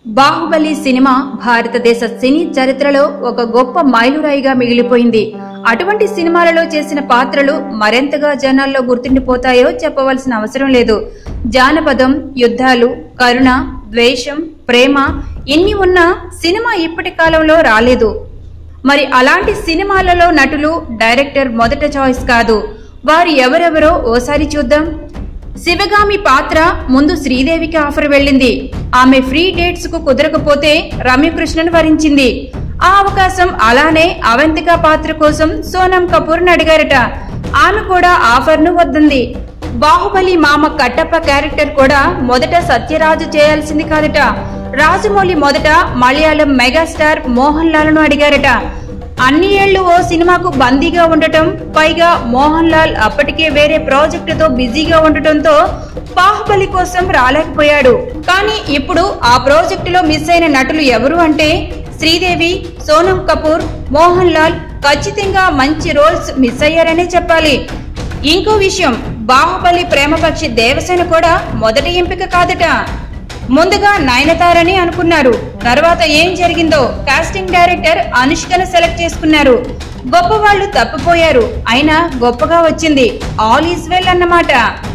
Baahubali cinema భారతదేశ సినీ చరిత్రలో ఒక గొప్ప మైలురాయిగా మిగిలిపోయింది అటువంటి సినిమాలలో చేసిన పాత్రలు మరెంతగా జనాల్లో గుర్తుండిపోతాయో చెప్పవలసిన అవసరం లేదు జానపదం యుద్ధాలు కరుణ ద్వేషం ప్రేమ ఇన్ని ఉన్నా సినిమా ఇప్పటి కాలంలో రాలేదు మరి అలాంటి సినిమాలలో నటులు డైరెక్టర్ మొదట చాయిస్ కాదు వారు ఎవరెవరో ఓసారి చూద్దాం శివగామి పాత్ర ముందు శ్రీదేవికి ఆఫర్ వెళ్ళింది ఆమె ఫ్రీ డేట్స్ కు కుదరకపోతే రమ్యకృష్ణను వరించింది ఆ అవకాశం అలానే అవంతిక పాత్ర కోసం సోనం కపూర్ అడిగారట ఆమె కూడా ఆఫర్ ను వద్దంది బాహుబలి మామ కట్టప్ప క్యారెక్టర్ కూడా మొదట సత్యరాజు చేయాల్సింది కాదట రాజమౌళి మొదట మలయాళం మెగాస్టార్ మోహన్ లాల్ ను అడిగారట అన్ని ఏళ్లు ఓ సినిమాకు బందీగా ఉండటం పైగా మోహన్ లాల్ అప్పటికే వేరే ప్రాజెక్టుతో బిజీగా ఉండటంతో బాహుబలి కోసం రాలేకపోయాడు కానీ ఇప్పుడు ఆ ప్రాజెక్టులో మిస్ అయిన నటులు ఎవరు అంటే శ్రీదేవి సోనం కపూర్ మోహన్ లాల్ ఖచ్చితంగా మంచి రోల్స్ మిస్ అయ్యారనే చెప్పాలి ఇంకో విషయం బాహుబలి ప్రేమపక్షి దేవసేన కూడా మొదటి ఎంపిక కాదట ముందుగా నయనతారని అనుకున్నారు తర్వాత ఏం జరిగిందో కాస్టింగ్ డైరెక్టర్ అనుష్కను సెలెక్ట్ చేసుకున్నారు గొప్ప వాళ్ళు తప్పిపోయారు అయినా గొప్పగా వచ్చింది ఆల్ ఈజ్ వెల్ అన్నమాట